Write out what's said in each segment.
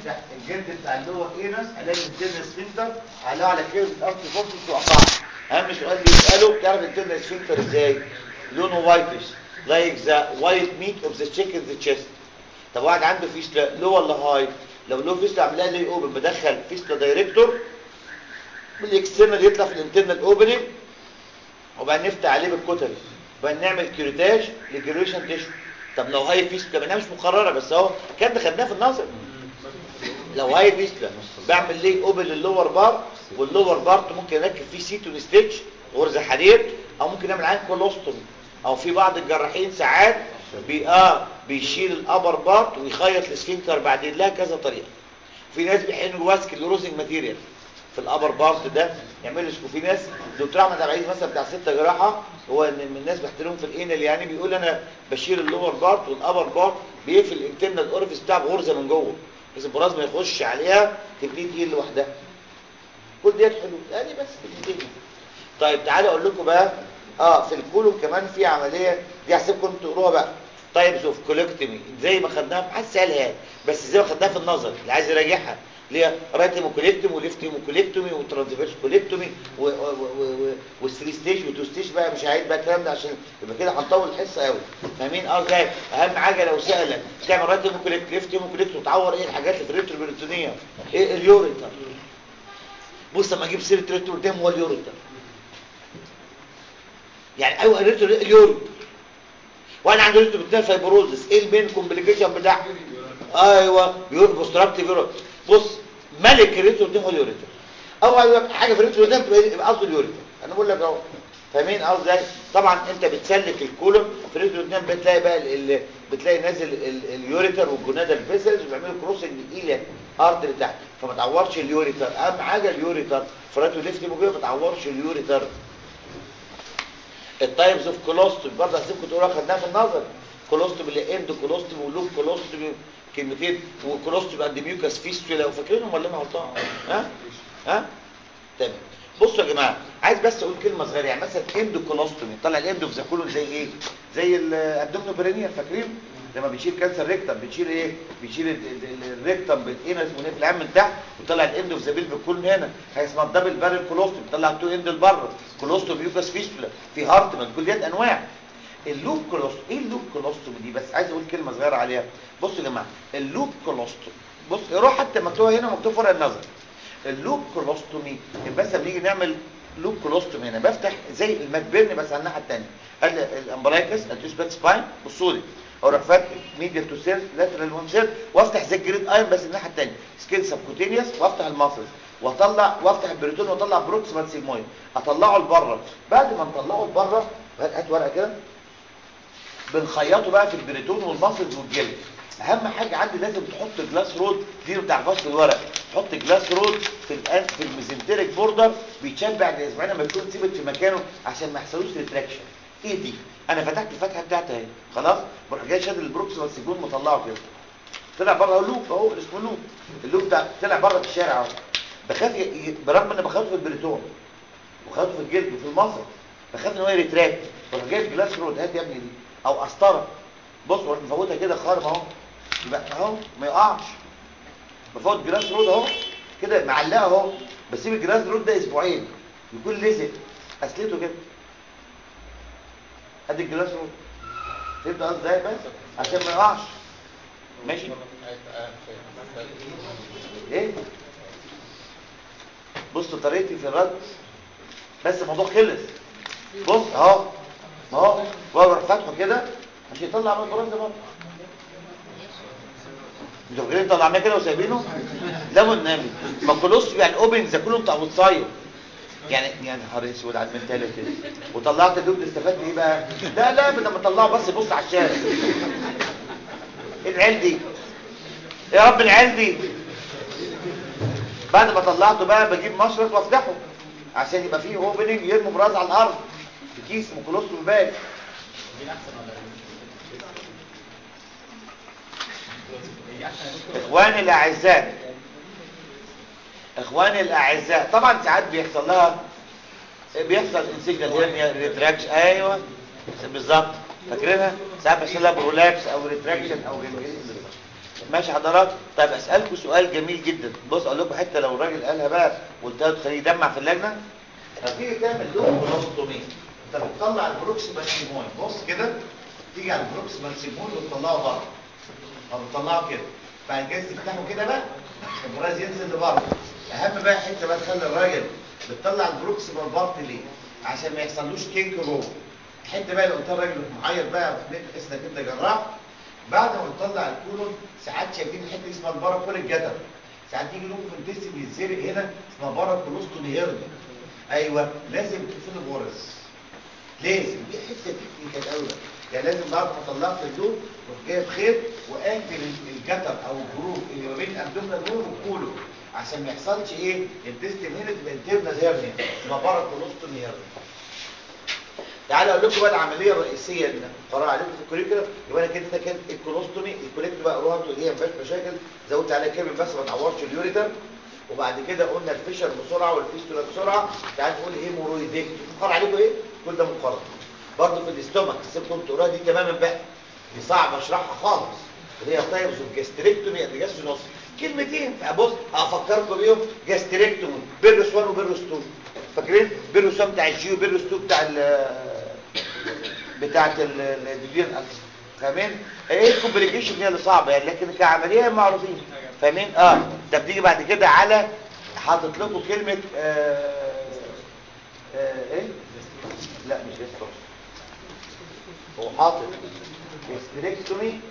افتح الجلد بتاع اللور اينس الاقي الانترنال سفنكتر عليه على كيرف ارتي فورس وقطع اهم سؤال بيساله بتعرف الانترنال سفنكتر ازاي لونه وايتش لايك ذا وايت ميت اوف ذا تشيكن ذا تشيست طب واحد عنده فيستلا لو ولا هاي لو لو فيستلا عاملها لي اوبن بدخل فيستلا دايركتور بالاكسترنال يطلع في الانترنال اوبننج وبعدين نفتح عليه بالكتل وبعدين نعمل كيوريتاج لجريشن تيشو طب لو هاي فيستلا منها مش مقرره بس اهو كان خدناه في النظر لو هاي فيستلا بعمل ليه اوبن لللور بار واللور بارت ممكن اركب فيه سيتون ستيتش غرز حديد او ممكن نعمل عين كولوستومي او في بعض الجراحين ساعات بي اه بيشيل الابر بارت ويخيط السفنكتر بعدين لها كذا طريقه في ناس بيحقنوا جواه سكليروزنج ماتيريال في الابر بارت ده يعملوا سكو في ناس دكتور احمد عبد العزيز مثلا بتاع ستة جراحه هو ان من الناس بيحترمهم في الانال يعني بيقول انا بشيل اللور بارت والابر بارت بيقفل الانترنال اورفيس بتاع بغرزه من جوه بس البراز ما يخش عليها تبتدي تقيل لوحدها كل ديت حلول يعني بس بالدنيا طيب تعالوا اقول لكم بقى اه في الكولوم كمان في عمليه دي هسيبكم تقروها بقى طيب شوف كولكتومي زي ما خدناها في حد سالها بس زي ما خدناها في النظر اللي عايز يراجعها اللي هي رايت هيموكوليكتومي وليفت هيموكوليكتومي وترانسفيرس كوليكتومي والثري ستيج وتو ستيج بقى مش هعيد بقى الكلام ده عشان يبقى كده هنطول الحصه قوي فاهمين اه ازاي اهم حاجه لو سالك تعمل رايت هيموكوليكت ليفت هيموكوليكت وتعور ايه الحاجات اللي في الريتروبريتونيه ايه اليوريتر بص لما اجيب سيره ريترو قدام هو اليوريتر يعني ايوه الريترو اليوريتر وانا عندي ريترو بتاع فايبروزس ايه المين كومبليكيشن بتاعها ايوه يور بوستراكتيف يوريتر بص ملك الريترو قدام هو اليوريتر اول حاجه في الريترو قدام يبقى قصده اليوريتر انا بقول لك اهو فاهمين اه ازاي طبعا انت بتسلك الكولوم في الريترو قدام بتلاقي بقى ال ال بتلاقي نازل اليوريتر والجونادال فيسلز وبيعملوا كروسنج الايلياك ارتري تحت فما تعورش اليوريتر اهم حاجه اليوريتر فراتو ليفت موجود ما تعورش اليوريتر التايبز اوف كولوستوم برضه هسيبكم تقولوا خدناها في النظر كولوستوم اللي اند كولوستوم ولوب كولوستوم كلمتين وكولوستوم اند ميوكاس فيستولا وفاكرينهم ولا انا غلطان ها ها تمام بصوا يا جماعه عايز بس اقول كلمه صغيره يعني مثلا اند كولوستومي طلع الاند في زكولون زي ايه زي الابدومينوبرينيال فاكرين لما بنشيل كانسر ريكتم بنشيل ايه بنشيل الريكتم بالانس ونقفل العام من تحت وطلع الاند في زبيل بالكولون هنا هي اسمها الدبل بارل كولوستوم طلع تو اند لبره كولوستوم ميوكاس فيستولا في هارتمان كل ديت انواع اللوب كولوستوم ايه اللوب كولوستوم دي بس عايز اقول كلمه صغيره عليها بصوا يا جماعه اللوب كولوستوم بص روح حتى مكتوبه هنا مكتوب ورق النظر اللوب كولوستومي بس لما نيجي نعمل لوب كولوستوم هنا بفتح زي المكبرن بس على الناحيه الثانيه الامبرايكس التوسبات سباين بصوا لي اروح فاتح ميديال تو سيل لاترال وان سيل وافتح زي الجريد ايرون بس الناحيه الثانيه سكين سبكوتينيوس وافتح الماسلز واطلع وافتح البريتون واطلع بروكسيمال سيجمويد اطلعه لبره بعد ما نطلعه لبره هات ورقه كده بنخيطه بقى في البريتون والماسلز والجلد اهم حاجه عندي لازم تحط جلاس رود دي ما بتعرفهاش في الورق حط جلاس رود في الان في الميزنتريك بوردر بيتشال بعد اسبوعين لما يكون ثابت في مكانه عشان ما يحصلوش ريتراكشن ايه دي انا فتحت الفتحه بتاعتي اهي خلاص بروح جاي شادد البروكسيمال سيجون مطلعه كده طلع بره اللوب اهو اسمه لوب اللوب ده طلع بره في الشارع اهو بخاف ي... برغم ان بخاف في البريتون وخاف في الجلد وفي المصل بخاف ان هو يريتراكت بروح جايب جلاس رود هات يا ابني دي او قسطره بص بروح مفوتها كده خارم اهو يبقى اهو ما يقعش بفوت جلاس رود اهو كده معلقه اهو بسيب الجلاس رود ده اسبوعين يكون لزق اسلته كده ادي الجلاس رود فهمت قصدي ازاي بس عشان ما يقعش ماشي ايه بص طريقتي في الرد بس الموضوع خلص بص اهو اهو واروح فاتحه كده عشان يطلع من البراز ده برضه انتوا فاكرين طلعناه كده وسايبينه لا والنبي ما كلوش يعني الاوبننج ده كله بتاع وتصاير يعني يعني نهار اسود على المنتاليتي كده وطلعت اللوب استفدت ايه بقى لا لا بدل ما اطلعه بس بص على الشارع ايه العيال دي يا رب العيال دي بعد ما طلعته بقى بجيب مشرط وافتحه عشان يبقى فيه اوبننج يرموا براز على الارض في كيس مكلوستروم باك اخواني الاعزاء اخواني الاعزاء طبعا ساعات بيحصل لها بيحصل انسجنال هيرنيا ريتراكش ايوه بالظبط فاكرينها ساعات بيحصل لها برولابس او ريتراكشن او جنجرين ماشي حضرات طيب اسالكم سؤال جميل جدا بص اقول لكم حته لو الراجل قالها بقى وقلت له تخليه يدمع في اللجنه هتيجي تعمل له كولوستومي انت بتطلع البروكسيمال سيمون بص كده تيجي على البروكسيمال سيمون وتطلعه بره او تطلعه كده بعد كده تفتحه كده بقى البراز ينزل لبره اهم بقى حته بقى تخلي الراجل بتطلع البروكسيمال بارت ليه عشان ما يحصلوش كينك جوه الحته بقى اللي قلتها الراجل معيط بقى تحس انك انت جراح بعد ما تطلع الكولون ساعات شايفين حته اسمها البارا كول الجدر ساعات يجي لهم في الجسم يتزرق هنا اسمها بارا كولوستوم هيرني ايوه لازم تقفل الغرز لازم دي حته تكنيكال قوي يعني لازم بعد ما طلعت اللوب تروح جايب خيط وقافل الجتر او الجروف اللي ما بين الابدومينال وول والكولون عشان ما يحصلش ايه الديستم هنا تبقى انترنال هيرنيا اسمها بارا كولوستوم هيرنيا تعالى اقول لكم بقى العمليه الرئيسيه اللي قرار عليكم في الكوريكولا يبقى انا كده كانت الكولوستومي الكوليكت بقى قروها انتوا ايه مفيش مشاكل زودت عليها كلمه بس ما تعورش اليوريتر وبعد كده قلنا الفيشر بسرعه والفيستولا بسرعه تعالى نقول هيمورويديك مقرر عليكم ايه كل ده مقرر برضه في الاستومك سيبكم تقراها دي تماما بقى دي صعب اشرحها خالص اللي هي طيب جاستريكتومي قد جاست نص كلمتين بص هفكركم بيهم جاستريكتومي بيروس 1 وبيروس 2 فاكرين بيروس 1 بتاع الجيو بيروس 2 بتاع ال بتاعه الديفير الالس فاهمين ايه الكومبليكيشن هي اللي صعبه يعني لكن كعمليه معروفين فاهمين اه ده بتيجي بعد كده على حاطط لكم كلمه آه آه ايه لا مش جاستروس هو حاطط جاستريكتومي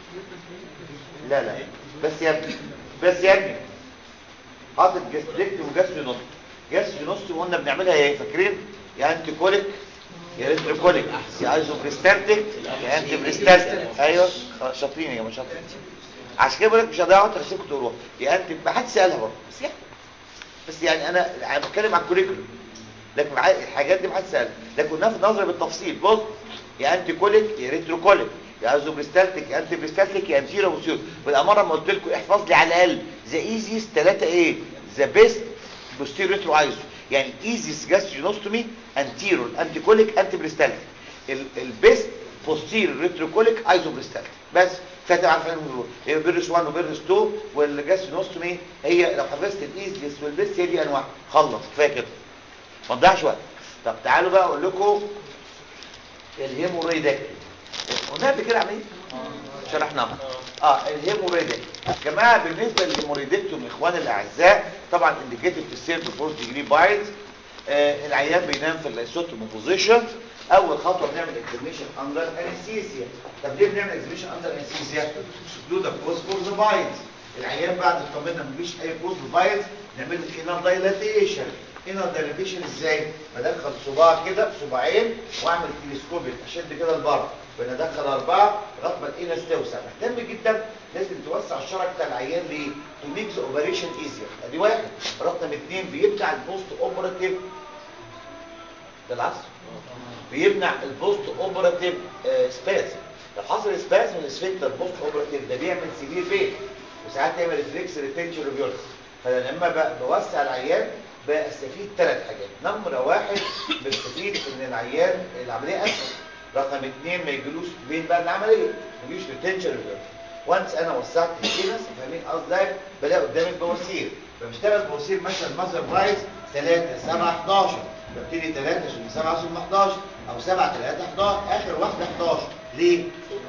لا لا بس يا ابني بس يا ابني حاطط جاستريكتومي وجاسترينوس جاسترينوس قلنا بنعملها ايه فاكرين يا انتي كوليك يا ريتروكوليك يا ايزوبريستاتيك يا انتي بريستاتيك ايوه شاطرين يا مش شاطرين عشان كده بقول لك مش هضيع وقت هسيبكم تقروها يا انتي ما حدش سالها برضه بس يعني بس يعني انا انا بتكلم على الكوريكولم لكن الحاجات دي ما حدش سالها لكن ناخد نظره بالتفصيل بص يا انتي كوليك يا ريتروكوليك يا ايزوبريستاتيك يا انتي بريستاتيك يا انتيرو بوسيور بالاماره ما قلت لكم احفظ لي على الاقل ذا ايزيست ثلاثه ايه ذا بيست بوستيرو ريترو ايزو يعني ايزيس جاسترينوستومي انتيرول انتيكوليك انتي بريستاليك البيست بوستير ريتروكوليك ايزوبريستاليك بس فاتوا عارفين دول هي بيرس 1 وبيرس 2 والجاسترينوستومي هي لو حفظت الايزيس والبيست هي دي انواع خلص كفايه كده ما تضيعش وقت طب تعالوا بقى اقول لكم الهيمورويدكتومي قلنا قبل كده عمليه شرحناها اه الهيموريدك جماعه بالنسبه للهيموريدكتوم اخواني الاعزاء طبعا انديكيتد في السير بالفورس ديجري بايلز آه العيان بينام في الايسوتوم بوزيشن اول خطوه بنعمل اكزاميشن اندر انستيزيا طب ليه بنعمل اكزاميشن اندر انستيزيا سكلود كوز فور ذا بايلز العيان بعد اطمنا مفيش اي كوز بايلز نعمل له انر دايلاتيشن انر دايلاتيشن ازاي بدخل صباع كده صباعين واعمل تلسكوبيك اشد كده لبره بندخل أربعة لغايه ما الإنس توسع مهتم جدا لازم توسع الشرج بتاع العيان ليه؟ تو ميك ذا اوبريشن ايزير ادي واحد رقم اثنين بيمنع البوست اوبراتيف ده العصر بيمنع البوست اوبراتيف سباسم لو حصل سباسم الاسفنكتر بوست اوبراتيف ده بيعمل سيفير بين وساعات يعمل ريفلكس ريتنشن ريفيرس فلما بقى بوسع العيان بستفيد ثلاث حاجات نمرة واحد بستفيد ان العيان العمليه اسهل رقم اثنين ما يجيلوش بين بقى العمليه ما يجيلوش ريتنشن ريفيرس وانس انا وسعت الكينس فاهمين قصدي بلاقي قدامي البواسير بشتغل بواسير مثلا ماذر برايس 3 7 11 ببتدي 3 عشان 7 ثم 11 او 7 3 11 اخر واحده 11 ليه؟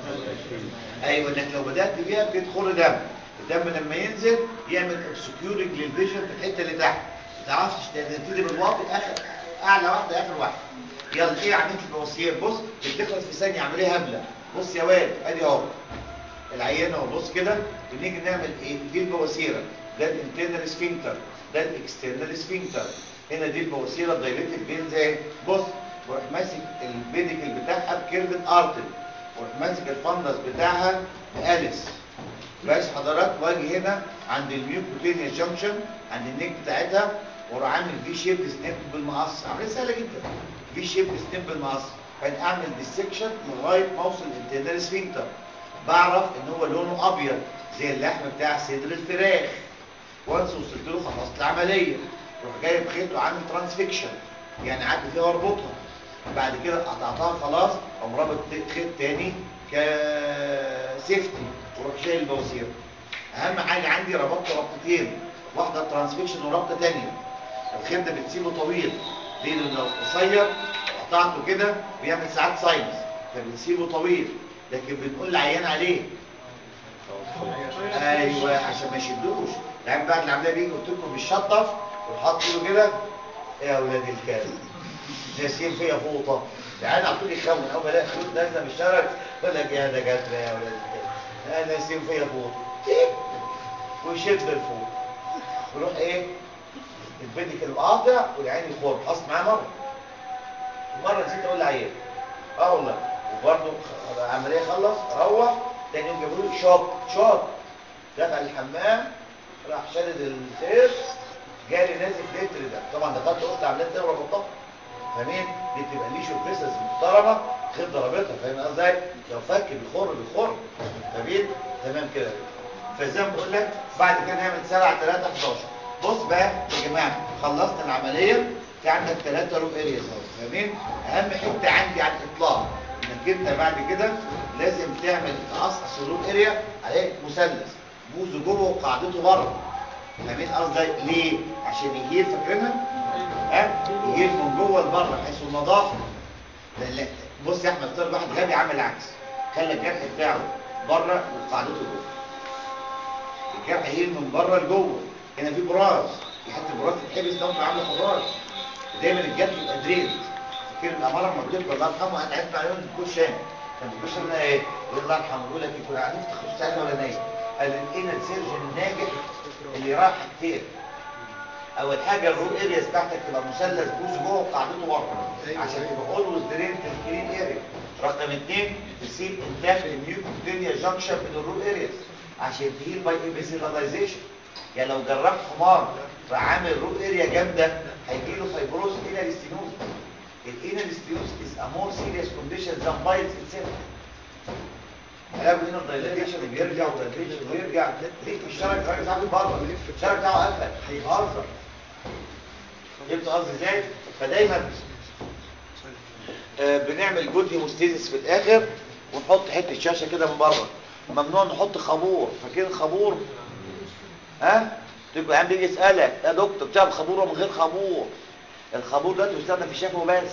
ايوه انك لو بدات بيها بيدخل دم الدم لما ينزل يعمل اوبسكيورنج للفيجن في الحته اللي تحت ما تعرفش تبتدي بالواطي اخر اعلى واحده اخر واحده يلا ايه عمليه البواسير بص بتخلص في ثانيه عمليه هبله بص يا واد ادي اهو العيان اهو بص كده بنيجي نعمل ايه دي البواسيره ده الانترنال سفنكتر ده الاكسترنال سفنكتر هنا دي البواسيره الدايليتد بين زي بص وروح ماسك البيديكل بتاعها بكيرفت ارتل وروح ماسك الفندس بتاعها بأليس بس حضرات واجي هنا عند الميوكوتينيا جانكشن عند النيك بتاعتها واروح عامل في شيب سنيب بالمقص عمليه سهله جدا في شيب سنيب بالمقص اعمل ديسكشن لغايه ما اوصل الانترنال سفنكتر بعرف ان هو لونه ابيض زي اللحم بتاع صدر الفراخ وانس وصلت له خلصت العمليه روح جايب خيط وعامل ترانسفيكشن يعني قعدت فيها واربطها بعد كده قطعتها خلاص اقوم رابط خيط تاني كسيفتي وروح شايل البواسير اهم حاجه عندي ربطت ربطتين واحده ترانسفيكشن وربطه ثانيه الخير ده بتسيبه طويل ليه لانه لو قصير قطعته كده بيعمل ساعات ساينس فبنسيبه طويل لكن بنقول للعيان عليه ايوه عشان ما يشدوش يعني بعد العمليه بيجي قلت لكم بيشطف ويحط له كده يا اولاد الكلب ناسيين فيا فوطه يعني على طول يخون اول ما الاقي خيوط نازله من الشارع يقول لك يا دكاتره يا اولاد الكلب انا ناسيين فيا فوطه ويشد الفوط ويروح ايه البيديك القاطع والعين يخر حصل معاه مره ومره نسيت اقول لعيان اه والله وبرده العمليه خلص روح تاني يوم جابوا له شوط شوط دخل الحمام راح شدد السير جالي نازف لتر ده طبعا دخلت قلت عمليه تاني وربطتها فاهمين دي بتبقى ليه شوفيسز محترمه خد ضربتها فاهم قصدي لو فك بيخر بيخر فاهمين تمام كده فزي ما بقول لك بعد كده نعمل 7 3 11 بص بقى يا جماعه خلصنا العمليه في عندك ثلاثه رو ارياز اهو فاهمين اهم حته عندي على الاطلاق انك انت بعد كده لازم تعمل تقصقص الرو اريا عليه مثلث بوزه جوه وقاعدته بره فاهمين قصدي ليه عشان يهيل فاكرينها ها يهيل من جوه لبره حيث النظافه لا لا بص يا احمد طلع واحد غبي عامل عكس خلى الجرح بتاعه بره وقاعدته جوه الجرح يهيل من بره لجوه هنا في براز في حته براز تتحبس لو انت عامله براز دايما الجرح يبقى دريد فاكر الاماره لما قلت لكم الله يرحمه انا عرفت عليهم الدكتور شامل كان الدكتور شامل ايه يقول الله يرحمه يقول لك كنا قاعدين في تخصص ساعه ولا نايم قال الانر سيرجن الناجح اللي راح حاجتين اول حاجه الرو ارياز بتاعتك تبقى مثلث بوز جوه وقاعدته بره عشان تبقى اولويز درينت الكلين اريا رقم اثنين تسيب انتاج الميوكوتينيا جانكشن من الرو ارياز عشان تهيل باي ايبيسيلادايزيشن يعني لو جربت حمار فعامل رو اريا جامده هيجي له فايبروز انال ستينوز الانال ستينوز از ا مور سيريس كونديشن ذان بايلز اتسيلف علاج هنا الدايلاتيشن بيرجع ودايلاتيشن ويرجع ليك في الشارع الراجل ساعات بره الشارع بتاعه قفل هيهزر جبت قصدي ازاي فدايما آه بنعمل جود هيموستيزيس في الاخر ونحط حته شاشه كده من بره ممنوع نحط خابور فاكرين خابور ها تبقى عم بيجي يسالك يا دكتور بتعمل خابور ومن غير خابور الخابور دلوقتي بيستخدم في الشفا وبس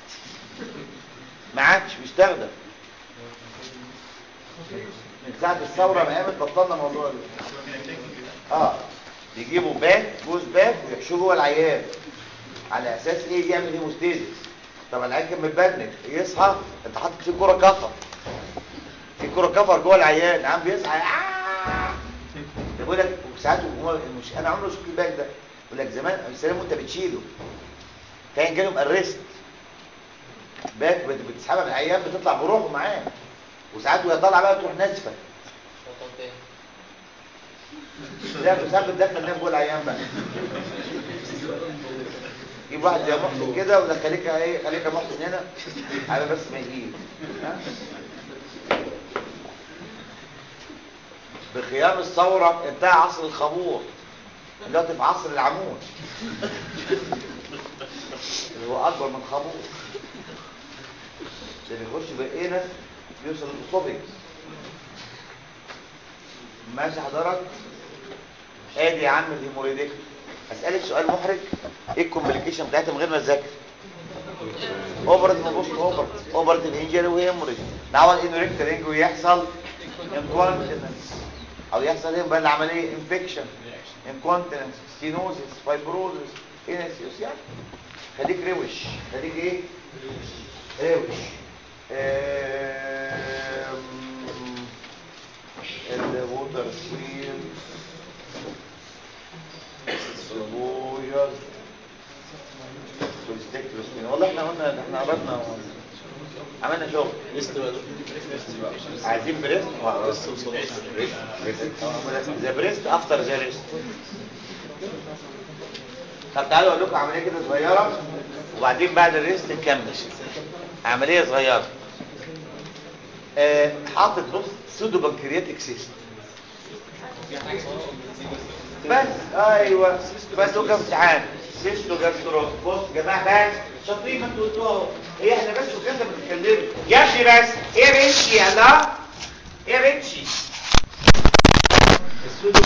ما عادش بيستخدم من ساعه الثوره ما قامت بطلنا موضوع ده اه بيجيبوا باك جوز باك ويحشوه جوه العيان على اساس ايه يعمل هيموستيزيس طب العيان كان متبنج يصحى انت حاطط فيه كره كفر في كره كفر جوه العيان عم بيصحى آه بيقول لك ساعات هو مش انا عمري شفت الباك ده يقول لك زمان السلام وانت بتشيله كان جالهم ارست باك بتسحبها من العيان بتطلع بروحه معاه وساعات وهي طالعه بقى تروح نازفه لا ساعات بتدخل نام جوه العيان بقى جيب واحد زي محسن كده ولا خليك ايه خليك يا محسن هنا على بس ما يجيب بخيام الثورة انتهى عصر الخمور دلوقتي في عصر العمود اللي هو اكبر من خمور اللي بيخش بالانس بيوصل للاسوفيكس ماشي حضرتك ادي يا عم الهيموريديك اسالك سؤال محرج ايه الكومبليكيشن بتاعتها من غير ما تذاكر اوبرتيف بوست اوبرتيف اوبرتيف انجري وهيموريج نعمل انوريكترينج ويحصل انكونتيننس او يحصل ايه بقى العمليه انفكشن انكونتيننس ستينوزيس فايبروزيس انسيوس يعني خليك روش خليك ايه روش الووتر سويل البوجر والستكتروسمين والله احنا قلنا احنا قربنا عملنا شغل عايزين بريست ذا بريست افتر ذا ريست طب تعالوا اقول لكم عمليه كده صغيره وبعدين بعد الريست نكمل عمليه صغيره آه حاطط بص سودو بنكرياتيك سيست بس ايوه بس هو كان امتحان سيستو جاسترو بص يا جماعه بس شاطرين ما انتوا قلتوها اهو هي احنا بس وكده بنتكلموا يا ابني بس ايه يا بنتي الله ايه يا بنتي السودو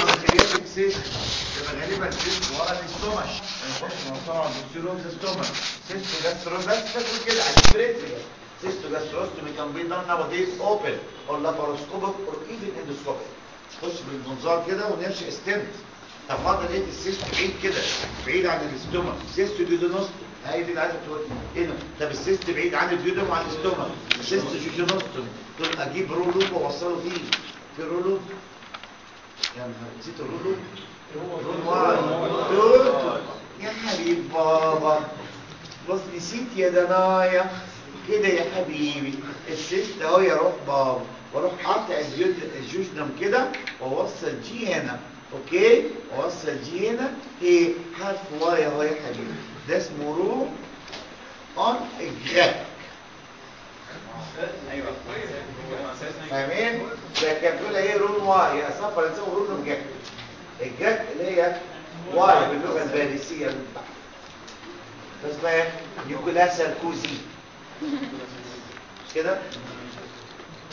سيست يبقى غالبا سيست ورا الاستومش نخش موضوع بوستيريور ستومش سيست جاسترو بس فاكر كده على البريتريا سيست جاستروستومي كان بي دان ناوديز اوبن اور لاباروسكوبيك اور ايفن اندوسكوبيك نخش بالمنظار كده ونرشق ستنت طب فاضل ايه السيست بعيد كده بعيد عن الاستومك سيست ديودونوستوم هاي دي اللي عايزه تقول هنا طب السيست بعيد عن الديودوم وعن الاستومك سيست ديودونوستوم دول اجيب رولوب واوصله فيه في رولوب يا نهار نسيت الرولوب رول واحد دول يا حبيب بابا بص نسيت يا دنايا كده يا حبيبي السيست اهو يا روح بابا واروح قاطع الجوجنم كده واوصل جي هنا اوكي واوصل جي هنا ايه حرف واي اهو يا حبيبي ده اسمه رو اون الجاك ايوه فاهمين ده كان بيقول ايه رون واي يا اصلا فرنساوي رون الجاك الجاك اللي هي واي باللغه الفارسيه من تحت فاسمها ايه نيكولاس ساركوزي مش كده